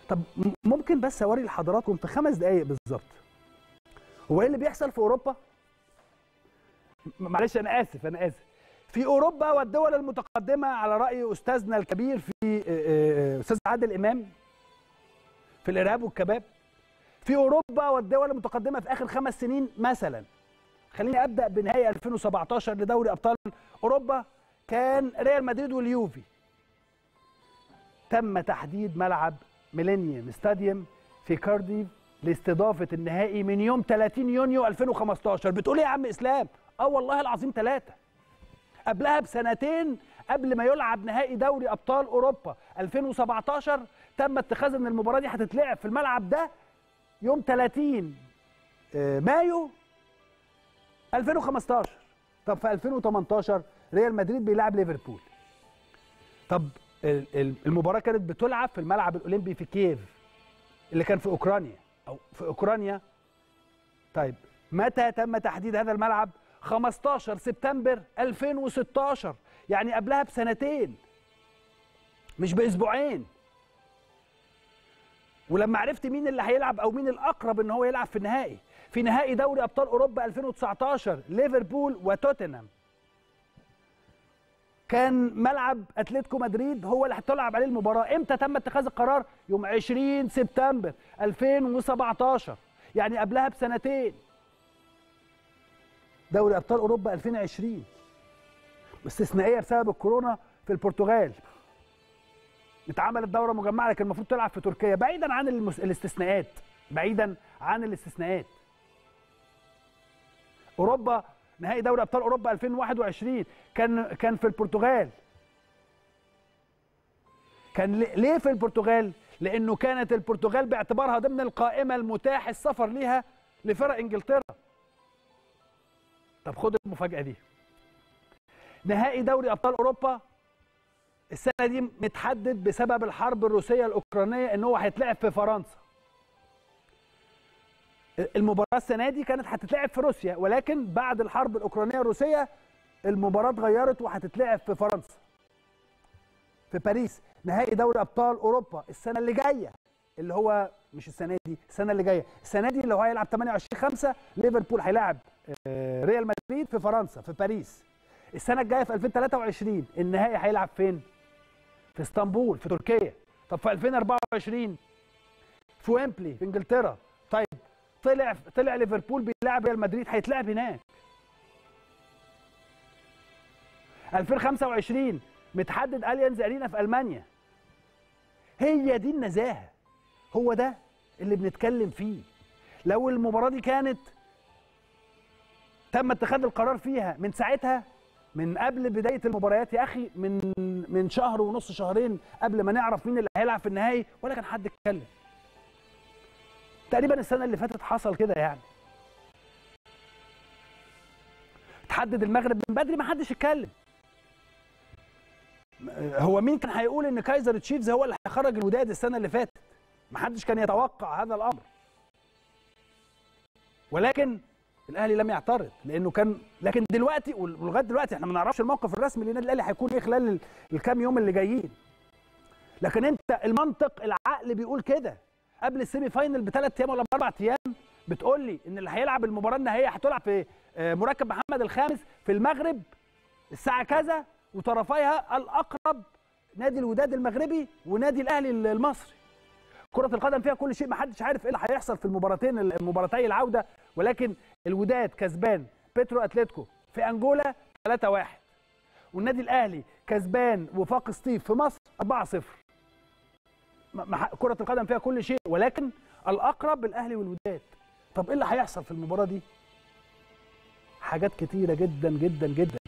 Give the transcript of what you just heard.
طب م- ممكن بس اوري لحضراتكم في خمس دقائق بالظبط هو ايه اللي بيحصل في اوروبا م- معلش انا اسف انا اسف في اوروبا والدول المتقدمه على راي استاذنا الكبير في آه، آه، استاذ عادل امام في الارهاب والكباب في اوروبا والدول المتقدمه في اخر خمس سنين مثلا خليني ابدا بنهائي 2017 لدوري ابطال اوروبا كان ريال مدريد واليوفي تم تحديد ملعب ميلينيوم ستاديوم في كارديف لاستضافه النهائي من يوم 30 يونيو 2015 بتقول ايه يا عم اسلام اه والله العظيم ثلاثه قبلها بسنتين قبل ما يلعب نهائي دوري ابطال اوروبا 2017 تم اتخاذ ان المباراه دي هتتلعب في الملعب ده يوم 30 آه، مايو 2015 طب في 2018 ريال مدريد بيلعب ليفربول طب ال- ال- المباراه كانت بتلعب في الملعب الاولمبي في كييف اللي كان في اوكرانيا او في اوكرانيا طيب متى تم تحديد هذا الملعب 15 سبتمبر 2016 يعني قبلها بسنتين مش باسبوعين ولما عرفت مين اللي هيلعب او مين الاقرب ان هو يلعب في النهائي في نهائي دوري ابطال اوروبا 2019 ليفربول وتوتنهام كان ملعب اتلتيكو مدريد هو اللي هتلعب عليه المباراه امتى تم اتخاذ القرار يوم 20 سبتمبر 2017 يعني قبلها بسنتين دوري ابطال اوروبا 2020 استثنائيه بسبب الكورونا في البرتغال اتعملت دوره مجمعه لكن المفروض تلعب في تركيا بعيدا عن المس... الاستثناءات بعيدا عن الاستثناءات اوروبا نهائي دوري ابطال اوروبا 2021 كان كان في البرتغال كان ليه- ليه في البرتغال لانه كانت البرتغال باعتبارها ضمن القائمه المتاح السفر ليها لفرق انجلترا طب خد المفاجاه دي نهائي دوري ابطال اوروبا السنه دي متحدد بسبب الحرب الروسيه الاوكرانيه ان هو هيتلعب في فرنسا المباراه السنه دي كانت هتتلعب في روسيا ولكن بعد الحرب الاوكرانيه الروسيه المباراه اتغيرت وهتتلعب في فرنسا في باريس نهائي دوري ابطال اوروبا السنه اللي جايه اللي هو مش السنه دي السنه اللي جايه السنه دي اللي هو هيلعب 28 5 ليفربول هيلاعب آه، ريال مدريد في فرنسا في باريس السنه الجايه في 2023 النهائي هيلعب فين في اسطنبول في تركيا طب في 2024 في ويمبلي في انجلترا طيب طلع طلع ليفربول بيلعب ريال مدريد هيتلعب هناك 2025 متحدد اليانز ارينا في المانيا هي دي النزاهه هو ده اللي بنتكلم فيه لو المباراه دي كانت تم اتخاذ القرار فيها من ساعتها من قبل بدايه المباريات يا اخي من من شهر ونص شهرين قبل ما نعرف مين اللي هيلعب في النهائي ولا كان حد اتكلم تقريبا السنه اللي فاتت حصل كده يعني تحدد المغرب من بدري ما حدش اتكلم هو مين كان هيقول ان كايزر تشيفز هو اللي هيخرج الوداد السنه اللي فاتت ما حدش كان يتوقع هذا الامر ولكن الاهلي لم يعترض لانه كان لكن دلوقتي ولغايه دلوقتي احنا ما نعرفش الموقف الرسمي للنادي الاهلي هيكون ايه خلال ال- الكام يوم اللي جايين لكن انت المنطق العقل بيقول كده قبل السيمي فاينل بثلاث ايام ولا باربع ايام بتقول لي ان اللي هيلعب المباراه النهائيه هتلعب في آه، مركب محمد الخامس في المغرب الساعه كذا وطرفيها الاقرب نادي الوداد المغربي ونادي الاهلي المصري كرة القدم فيها كل شيء محدش عارف ايه اللي هيحصل في المباراتين المباراتي العودة ولكن الوداد كسبان بيترو اتلتيكو في انجولا 3-1 والنادي الاهلي كسبان وفاق سطيف في مصر 4-0 م- مح- كرة القدم فيها كل شيء ولكن الاقرب الاهلي والوداد طب ايه اللي هيحصل في المباراة دي؟ حاجات كتيرة جدا جدا جدا